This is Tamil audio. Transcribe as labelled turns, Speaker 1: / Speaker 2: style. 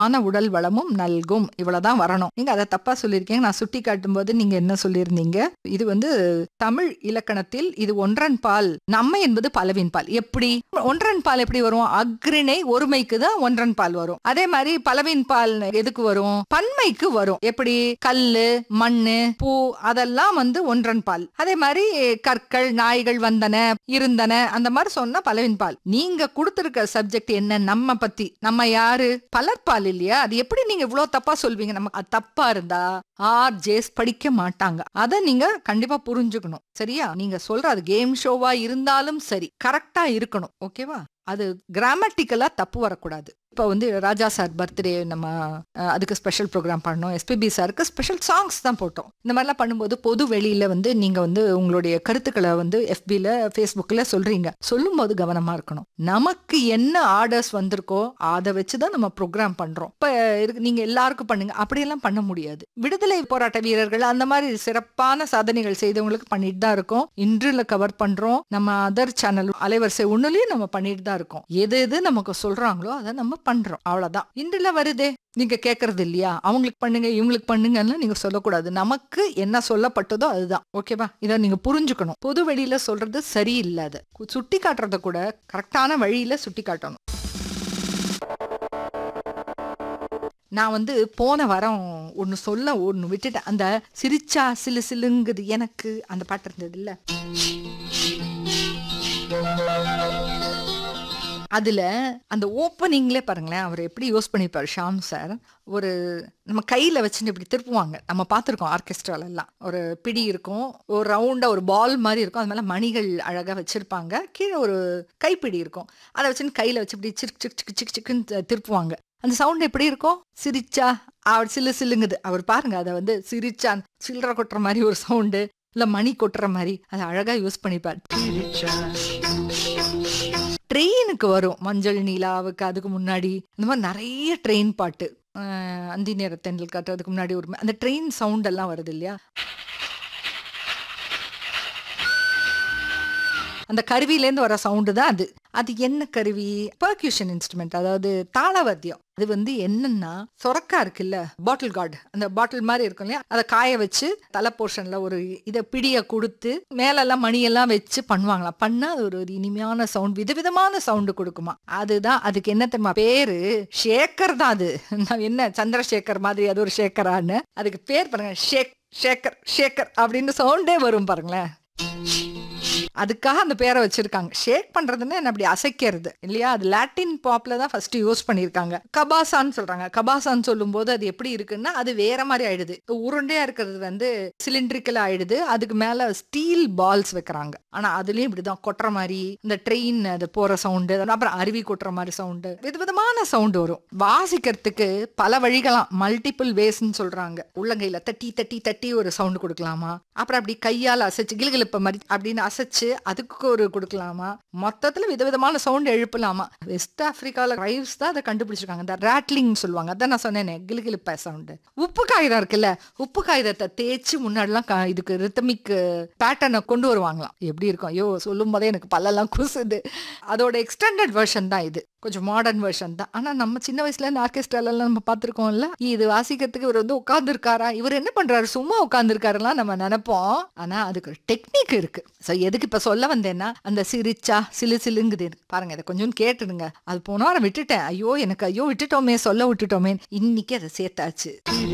Speaker 1: ஆன உடல் வளமும் நல்கும் இவ்வளவுதான் வரணும் நீங்க அதை தப்பா சொல்லியிருக்கீங்க நான் சுட்டி காட்டும் போது நீங்க என்ன சொல்லியிருந்தீங்க இது வந்து தமிழ் இலக்கணத்தில் இது ஒன்றன் பால் நம்மை என்பது பலவின் பால் எப்படி ஒன்றன் பால் எப்படி வரும் அக்ரிணை ஒருமைக்கு தான் ஒன்றன் பால் வரும் அதே மாதிரி பலவின் பால் எதுக்கு வரும் பன்மைக்கு வரும் எப்படி கல்லு மண்ணு பூ அதெல்லாம் வந்து ஒன்றன் பால் அதே மாதிரி கற்கள் நாய்கள் வந்தன இருந்தன அந்த மாதிரி சொன்னா பலவின் பால் நீங்க கொடுத்திருக்க சப்ஜெக்ட் என்ன நம்ம பத்தி நம்ம யாரு பலர்பால் இல்லையா அது எப்படி நீங்க இவ்வளவு தப்பா சொல்வீங்க நம்ம அது தப்பா இருந்தா ஆர் ஜேஸ் படிக்க மாட்டாங்க அதை நீங்க கண்டிப்பா புரிஞ்சுக்கணும் சரியா நீங்க சொல்ற அது கேம் ஷோவா இருந்தாலும் சரி கரெக்டா இருக்கணும் ஓகேவா அது கிராமட்டிக்கலா தப்பு வரக்கூடாது இப்போ வந்து ராஜா சார் பர்த்டே நம்ம அஹ், அதுக்கு ஸ்பெஷல் ப்ரோக்ராம் பண்ணோம் எஸ்பிபி சாருக்கு ஸ்பெஷல் சாங்ஸ் தான் போட்டோம் இந்த மாதிரிலாம் பண்ணும்போது பொது வெளியில வந்து நீங்க வந்து உங்களுடைய கருத்துக்களை வந்து எஃபில ஃபேஸ்புக்கில் சொல்றீங்க சொல்லும்போது கவனமா இருக்கணும் நமக்கு என்ன ஆர்டர்ஸ் வந்திருக்கோ அதை வச்சு தான் நம்ம ப்ரோக்ராம் பண்றோம் இப்போ இருக்கு நீங்க எல்லாருக்கும் பண்ணுங்க அப்படியெல்லாம் பண்ண முடியாது விடுதலை போராட்ட வீரர்கள் அந்த மாதிரி சிறப்பான சாதனைகள் செய்தவங்களுக்கு பண்ணிட்டு தான் இருக்கோம் இன்றுல கவர் பண்றோம் நம்ம அதர் சேனல் அலைவரிசை ஒண்ணுலயும் நம்ம பண்ணிட்டு தான் இருக்கோம் எது எது நமக்கு சொல்றாங்களோ அதை நம்ம பண்றோம் அவ்வளவுதான் இன்றுல வருதே நீங்க கேக்குறது இல்லையா அவங்களுக்கு பண்ணுங்க இவங்களுக்கு பண்ணுங்கன்னு நீங்க சொல்லக்கூடாது நமக்கு என்ன சொல்லப்பட்டதோ அதுதான் ஓகேவா இதை நீங்க புரிஞ்சுக்கணும் பொது வெளியில சொல்றது சரியில்லை அது சுட்டி காட்டுறத கூட கரெக்டான வழியில சுட்டி காட்டணும் நான் வந்து போன வாரம் ஒன்று சொல்ல ஒன்று விட்டுட்டேன் அந்த சிரிச்சா சிலு சிலுங்குது எனக்கு அந்த பாட்டு இருந்தது இல்ல அதுல அந்த ஓப்பனிங்ல பாருங்களேன் அவர் எப்படி யூஸ் பண்ணியிருப்பார் ஷாம் சார் ஒரு நம்ம கையில வச்சுட்டு இப்படி திருப்புவாங்க நம்ம பார்த்துருக்கோம் ஆர்கெஸ்ட்ரால எல்லாம் ஒரு பிடி இருக்கும் ஒரு ரவுண்டா ஒரு பால் மாதிரி இருக்கும் அது மேல மணிகள் அழகா வச்சிருப்பாங்க கீழே ஒரு கைப்பிடி இருக்கும் அதை வச்சுன்னு கையில வச்சு இப்படி சிக் சிக் சிக் சிக் சிக்குன்னு திருப்புவாங்க அந்த சவுண்ட் எப்படி இருக்கும் சிரிச்சா அவர் சில்லு சில்லுங்குது அவர் பாருங்க அதை வந்து சிரிச்சா சில்லற கொட்டுற மாதிரி ஒரு சவுண்டு இல்ல மணி கொட்டுற மாதிரி அதை அழகா யூஸ் பண்ணிப்பார் ட்ரெயினுக்கு வரும் மஞ்சள் நீலாவுக்கு அதுக்கு முன்னாடி இந்த மாதிரி நிறைய ட்ரெயின் பாட்டு அஹ் அந்தி நேர தென்றல் காட்டு அதுக்கு முன்னாடி ஒரு அந்த ட்ரெயின் சவுண்ட் எல்லாம் வருது இல்லையா அந்த கருவியிலேருந்து வர சவுண்டு தான் அது அது என்ன கருவி பர்க்யூஷன் இன்ஸ்ட்ருமெண்ட் அதாவது தாளவாத்தியம் அது வந்து என்னன்னா சொரக்கா இருக்குல்ல பாட்டில் கார்டு அந்த பாட்டில் மாதிரி இருக்கும் இல்லையா அதை காய வச்சு தலை போர்ஷன்ல ஒரு இதை பிடிய கொடுத்து மேலெல்லாம் மணியெல்லாம் வச்சு பண்ணுவாங்களாம் பண்ணா அது ஒரு ஒரு இனிமையான சவுண்ட் விதவிதமான சவுண்டு கொடுக்குமா அதுதான் அதுக்கு என்ன தெரியுமா பேரு ஷேக்கர் தான் அது நான் என்ன சந்திரசேகர் மாதிரி அது ஒரு ஷேக்கரான்னு அதுக்கு பேர் பாருங்க ஷேக் ஷேக்கர் ஷேக்கர் அப்படின்னு சவுண்டே வரும் பாருங்களேன் அதுக்காக அந்த பேரை வச்சிருக்காங்க ஷேக் பண்றதுன்னா என்ன அப்படி அசைக்கிறது இல்லையா அது லாட்டின் பாப்ல தான் ஃபர்ஸ்ட் யூஸ் பண்ணியிருக்காங்க கபாசான்னு சொல்றாங்க கபாசான்னு சொல்லும்போது அது எப்படி இருக்குன்னா அது வேற மாதிரி ஆயிடுது உருண்டையா இருக்கிறது வந்து சிலிண்ட்ரிக்கல் ஆயிடுது அதுக்கு மேல ஸ்டீல் பால்ஸ் வைக்கிறாங்க ஆனா அதுலயும் இப்படிதான் கொட்டுற மாதிரி இந்த ட்ரெயின் அது போற சவுண்டு அப்புறம் அருவி கொட்டுற மாதிரி சவுண்டு விதவிதமான சவுண்டு வரும் வாசிக்கிறதுக்கு பல வழிகளாம் மல்டிபிள் வேஸ்ன்னு சொல்றாங்க உள்ளங்கையில தட்டி தட்டி தட்டி ஒரு சவுண்டு கொடுக்கலாமா அப்புறம் அப்படி கையால் அசைச்சு கிளுகிழப்ப மாதிரி அப்படின்னு அசைச்சு அதுக்கு ஒரு கொடுக்கலாமா மொத்தத்துல விதவிதமான சவுண்ட் எழுப்பலாமா வெஸ்ட் ஆப்பிரிக்கால ரைவ்ஸ் தான் அதை கண்டுபிடிச்சிருக்காங்க இந்த ராட்லிங் சொல்லுவாங்க அதான் நான் சொன்னேனே கிளுகிழப்ப சவுண்டு உப்பு காகிதம் இருக்குல்ல உப்பு காகிதத்தை தேய்ச்சி முன்னாடிலாம் கா- இதுக்கு ரித்தமிக் பேட்டர்னை கொண்டு வருவாங்களாம் எப்படி இருக்கும் ஐயோ சொல்லும் போதே எனக்கு பல்லெல்லாம் குசுது அதோட எக்ஸ்டெண்டட் வெர்ஷன் தான் இது கொஞ்சம் மாடர்ன் வெர்ஷன் தான் ஆனா நம்ம சின்ன வயசுல இந்த ஆர்கெஸ்ட்ரால நம்ம பார்த்திருக்கோம்ல இது வாசிக்கிறதுக்கு இவர் வந்து உட்கார்ந்துருக்காரா இவர் என்ன பண்றாரு சும்மா உட்கார்ந்துருக்காருலாம் நம்ம நினைப்போம் ஆனா அதுக்கு ஒரு டெக்னிக் இருக்கு ஸோ எதுக்கு இப்ப சொல்ல வந்தேன்னா அந்த சிரிச்சா சிலு சிலுங்குது பாருங்க இதை கொஞ்சம் கேட்டுடுங்க அது போன வாரம் விட்டுட்டேன் ஐயோ எனக்கு ஐயோ விட்டுட்டோமே சொல்ல விட்டுட்டோமே இன்னைக்கு அதை சேர்த்தாச்சு